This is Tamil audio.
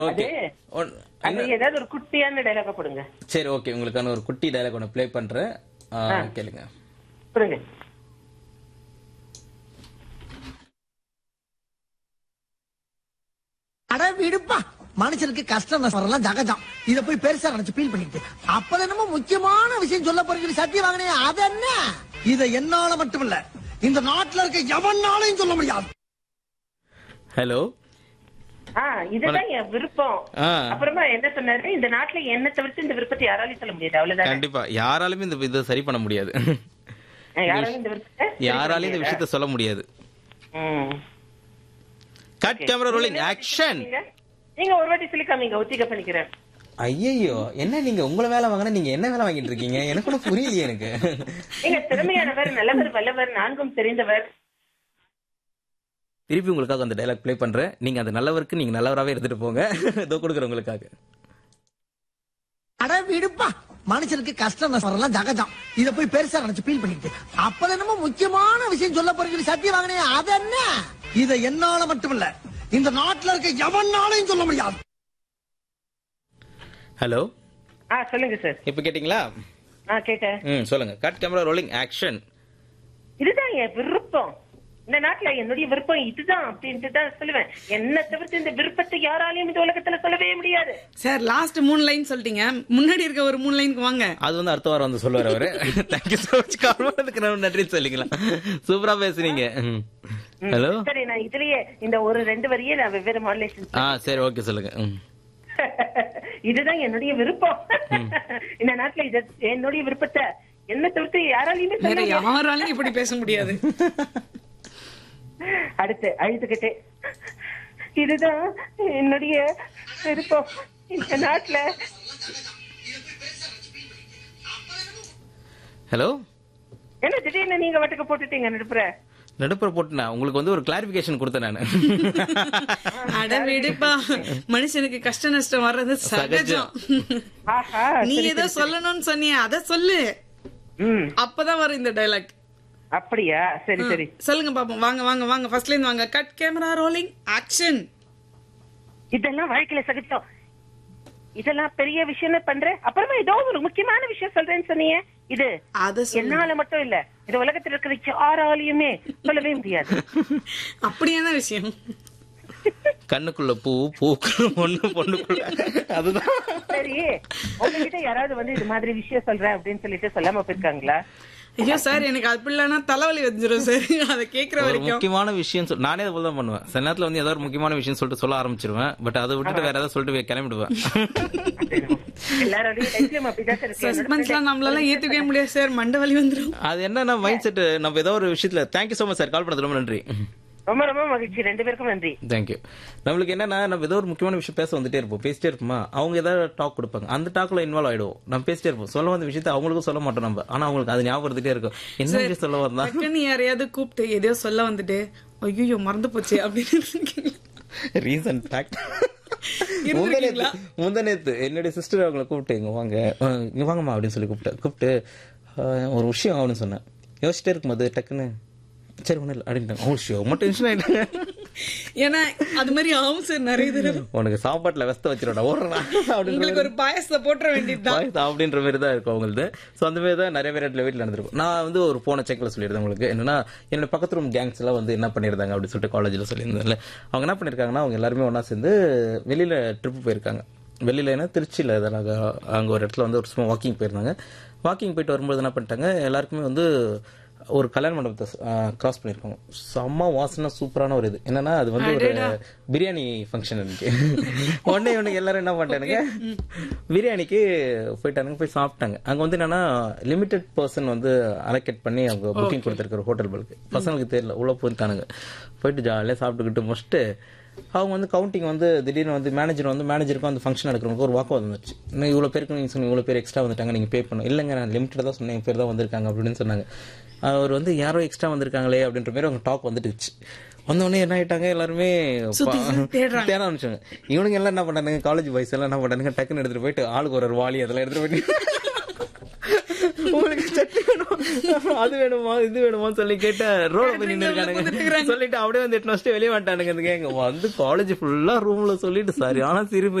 ஓகே அது- ஒன்- அது ஏதாவது ஒரு குட்டியான டைலாக போடுங்க சரி ஓகே உங்களுக்கான ஒரு குட்டி டயலாக் ஒன்று ப்ளே பண்றேன் ஆ, கேளுங்க கொடுங்க அட விடுப்பா மனுஷனுக்கு கஷ்டம் நஷ்டம் வரலாம் ஜகஜம் இத போய் பெருசா நினைச்சு ஃபீல் பண்ணிட்டு அப்ப என்னமோ முக்கியமான விஷயம் சொல்ல போறீங்க சத்தியம் வாங்கினே அது என்ன இத என்னால மட்டும் இல்ல இந்த நாட்டுல இருக்க எவனாலையும் சொல்ல முடியாது ஹலோ ஆ இதுதான் என் விருப்பம் ஆ. அப்புறமா என்ன சொன்னாரு இந்த நாட்டுல என்ன தவிர்த்து இந்த விருப்பத்தை யாராலையும் சொல்ல முடியாது அவ்வளவுதான் கண்டிப்பா யாராலுமே இந்த இதை சரி பண்ண முடியாது யாராலும் இந்த விருப்பத்தை சரி பண்ண யாராலையும் இந்த முடியாதா? விஷயத்த சொல்ல முடியாது ம். கட் கேமரா ரோலிங் ஆக்ஷன் நீங்க- நீங்க ஒரு வாட்டி சொல்லி காமிங்க ஒத்திக பண்ணிக்கிறேன் ஐயையோ என்ன நீங்க உங்களை வேலை வாங்கினா நீங்க என்ன வேலை வாங்கிட்டு இருக்கீங்க எனக்கு கூட புரியலையே எனக்கு நீங்க திறமையானவர் நல்லவர் வல்லவர் நான்கும் தெரிந்தவர் திருப்பி உங்களுக்காக அந்த டைலாக் ப்ளே பண்றேன் நீங்க அந்த நல்லவருக்கு நீங்க நல்லவராவே எடுத்துட்டு போங்க இதோ கொடுக்குறேன் உங்களுக்காக அட விடுப்பா மனுஷனுக்கு கஷ்டம் நஷ்டம் வரலாம் ஜகஜம் இத போய் பெருசா நினைச்சு ஃபீல் பண்ணிட்டு அப்ப என்னமோ முக்கியமான விஷயம் சொல்ல போறீங்க சத்தியம் வாங்கினே அது என்ன இத என்னால மட்டும் இல்ல இந்த நாட்டுல இருக்க எவனாலையும் சொல்ல முடியாது ஹலோ ஆ சொல்லுங்க சார் இப்ப கேட்டிங்களா ஆ கேட்டேன் ம் சொல்லுங்க கட் கேமரா ரோலிங் ஆக்ஷன் இதுதான் என் விருப்பம் இந்த நாட்டுல என்னுடைய விருப்பம் இதுதான் அப்படின்ட்டு தான் சொல்லுவேன் என்ன தவிர்த்து இந்த விருப்பத்தை யாராலையும் இந்த உலகத்துல சொல்லவே முடியாது சார் லாஸ்ட் மூணு லைன் சொல்லிட்டீங்க முன்னாடி இருக்க ஒரு மூணு லைனுக்கு வாங்க அது வந்து அடுத்த வாரம் வந்து சொல்லுவார் அவரு தேங்க்யூ ஸோ மச் கால் பண்ணதுக்கு நான் நன்றி சொல்லிங்களா சூப்பரா பேசுறீங்க ஹலோ சரி நான் இதுலயே இந்த ஒரு ரெண்டு வரியே நான் வெவ்வேறு மாடுலேஷன் ஆ சரி ஓகே சொல்லுங்க ம். இதுதான் என்னுடைய விருப்பம் இந்த நாட்டுல இது என்னுடைய விருப்பத்தை என்ன தவிர்த்து யாராலையுமே சொல்ல வேற முடியாது. யாராலையும் இப்படி பேச முடியாது அடுத்து அழுதுகிட்டே இதுதான் என்னுடைய விருப்பம் இந்த நாட்டுல ஹலோ என்ன திடீர்னு நீங்க வட்டுக்கு போட்டுட்டீங்க நடுப்புற நடுப்புற போட்டுனா உங்களுக்கு வந்து ஒரு கிளாரிபிகேஷன் கொடுத்தேன் நான் அட விடுப்பா மனுஷனுக்கு கஷ்ட நஷ்டம் வர்றது சகஜம் ஆஹா நீ சரி, ஏதோ சரி, சரி. சொல்லணும்னு சொன்னிய அத சொல்லு ம் அப்பதான் வரும் இந்த டைலாக் அப்படியா சரி சரி சொல்லுங்க பாப்போம் வாங்க வாங்க வாங்க ஃபர்ஸ்ட்ல இருந்து வாங்க கட் கேமரா ரோலிங் ஆக்ஷன் இதெல்லாம் வாழ்க்கையில சகிச்சோம் இதெல்லாம் பெரிய விஷயம் பண்றேன் அப்புறமா ஏதோ ஒரு முக்கியமான விஷயம் சொல்றேன்னு சொன்னீங்க இது அத சொல்லு என்னால மட்டும் இல்ல இது உலகத்துல இருக்கிற யாராலையுமே சொல்லவே முடியாது அப்படியான விஷயம் கண்ணுக்குள்ள பூ பூக்குள்ள பொண்ணு பொண்ணுக்குள்ள அதுதான் சரி உங்ககிட்ட யாராவது வந்து இது மாதிரி விஷயம் சொல்றேன் அப்படின்னு சொல்லிட்டு சொல்லாம போயிருக்காங்களா ஐயோ சார் எனக்கு அப்படிலாம்னா தலைவலி வந்துரும் சார் அதை கேக்குற ஒரு வரைக்கும் முக்கியமான விஷயம் சொல் நானே அதை போல தான் பண்ணுவேன் சில நேரத்துல வந்து ஏதாவது ஒரு முக்கியமான விஷயம் சொல்லிட்டு சொல்ல ஆரம்பிச்சிருவேன் பட் அதை விட்டுட்டு வேற ஏதாவது சொல்லிட்டு கிளம்பிடுவேன் எல்லாரோடையும் லைஃப்லயும் அப்படிதான் சார் இருக்கு. சஸ்பென்ஸ்லாம் நம்மளால ஏத்துக்கவே முடியாது சார் மண்டை வலி வந்துரும் அது என்னன்னா மைண்ட் செட் நம்ம ஏதோ ஒரு விஷயத்துல thank you so much sir call பண்ணது ரொம்ப நன்றி ரொம்ப ரொம்ப மகிழ்ச்சி ரெண்டு பேருக்கும் நன்றி தேங்க்யூ நம்மளுக்கு என்னன்னா நம்ம ஏதோ ஒரு முக்கியமான விஷயம் பேச வந்துட்டே இருப்போம் பேசிட்டே இருப்போமா அவங்க ஏதாவது டாக் கொடுப்பாங்க அந்த டாக்ல இன்வால்வ் ஆயிடுவோம் நம்ம பேசிட்டே இருப்போம் சொல்ல வந்த விஷயத்த அவங்களுக்கும் சொல்ல மாட்டோம் நம்ம ஆனா அவங்களுக்கு அது ஞாபகம் இருந்துட்டே இருக்கும் என்ன விஷயம் சொல்ல வந்தா டக்குன்னு யாரையாவது கூப்பிட்டு எதையோ சொல்ல வந்துட்டு ஐயோ மறந்து போச்சு அப்படின்னு ரீசன் ஃபேக்ட் இருந்திருக்கீங்களா? முந்தநேத்து என்னுடைய சிஸ்டர் அவங்கள கூப்பிட்டு இங்க வாங்க அஹ் இங்க வாங்கம்மா அப்படின்னு சொல்லி கூப்பிட்டு கூப்பிட்டு அஹ் ஒரு விஷயம் அப்படின்னு சொன்னேன் யோசிச்சிட்டே இருக்கும்போது டக்குன்னு சரி ஒன்றும் இல்லை அப்படின்ட்டாங்க ஓ ஷியோ மட்டும் டென்ஷன் ஆயிட்டாங்க ஏன்னா அது மாதிரி ஆகும் சார் நிறைய தடவை உனக்கு சாப்பாட்டுல வெஸ்த வச்சிருடா ஓடுறா அப்படின்னு உங்களுக்கு ஒரு பாயசத்தை போட்டுற வேண்டியதுதான் பாய்ஸ் அப்படின்ற மாதிரி தான் இருக்கும் அவங்களுக்கு ஸோ அந்த மாதிரி தான் நிறைய பேர் இடத்துல வீட்டில் நடந்திருக்கும் நான் வந்து ஒரு போன செக்ல சொல்லியிருந்தேன் உங்களுக்கு என்னன்னா என்னோட பக்கத்து ரூம் கேங்ஸ் எல்லாம் வந்து என்ன பண்ணியிருந்தாங்க அப்படின்னு சொல்லிட்டு காலேஜில் சொல்லியிருந்தேன்ல அவங்க என்ன பண்ணியிருக்காங்கன்னா அவங்க எல்லாருமே ஒன்றா சேர்ந்து வெளியில ட்ரிப் போயிருக்காங்க வெளியில என்ன திருச்சியில் இதெல்லாம் அங்கே ஒரு இடத்துல வந்து ஒரு சும்மா வாக்கிங் போயிருந்தாங்க வாக்கிங் போயிட்டு வரும்போது என்ன பண்ணிட்டாங்க எல்லாருக்குமே வந்து ஒரு கல்யாண மண்டபத்தை கிராஸ் பண்ணியிருக்காங்க செம்ம வாசனை சூப்பரான ஒரு இது என்னன்னா அது வந்து ஒரு பிரியாணி ஃபங்க்ஷன் எனக்கு உடனே இவனுக்கு எல்லாரும் என்ன பண்ணிட்டானுங்க பிரியாணிக்கு போயிட்டானுங்க போய் சாப்பிட்டாங்க அங்க வந்து என்னன்னா லிமிடெட் பர்சன் வந்து அலோகேட் பண்ணி அவங்க புக்கிங் கொடுத்துருக்காரு ஹோட்டல் பல்க்கு பசங்களுக்கு தெரியல உள்ள போயிட்டானுங்க போயிட்டு ஜாலியாக சாப்பிட்டுக்கிட்டு முடிச்சுட்டு அவங்க வந்து கவுண்டிங் வந்து திடீர்னு வந்து மேனேஜர் வந்து மேனேஜருக்கும் அந்த ஃபங்க்ஷன் நடக்கிறவங்க ஒரு வாக்கம் வந்துச்சு இன்னும் இவ்வளோ பேருக்கு நீங்கள் சொன்னீங்க இவ்வளோ பேர் எக்ஸ்ட்ரா வந்துட்டாங்க நீங்கள் பே பண்ணணும் இல்லைங்க நான் லிமிட்டட் தான் சொன்னேன் என் பேர் தான் வந்திருக்காங்க அப்படின்னு சொன்னாங்க அவர் வந்து யாரோ எக்ஸ்ட்ரா வந்திருக்காங்களே அப்படின்ற மாதிரி அவங்க டாக் வந்துட்டுச்சு வந்தோடனே என்ன ஆயிட்டாங்க எல்லாருமே சுத்தி சுத்தி தேடுறாங்க. தேட ஆரம்பிச்சாங்க இவனுங்க எல்லாம் என்ன பண்ணானுங்க காலேஜ் பாய்ஸ் எல்லாம் என்ன பண்ணானுங்க டக்குன்னு எடுத்துட்டு போயிட்டு ஆளுக்கு ஒரு ஒரு வாளி அதெல்லாம் எடுத்துட்டு போயிட்டு உங்களுக்கு சட்னி வேணும் அது வேணுமா இது வேணுமான்னு சொல்லி கேட்டேன் ரோல போய் நின்று இருக்கானுங்க சொல்லிட்டு அப்படியே வந்து எட்டு வச்சுட்டு வெளியே வந்துட்டானுங்க இந்த கேங்க வந்து காலேஜ் ஃபுல்லா ரூம்ல சொல்லிட்டு சரியான சிரிப்பு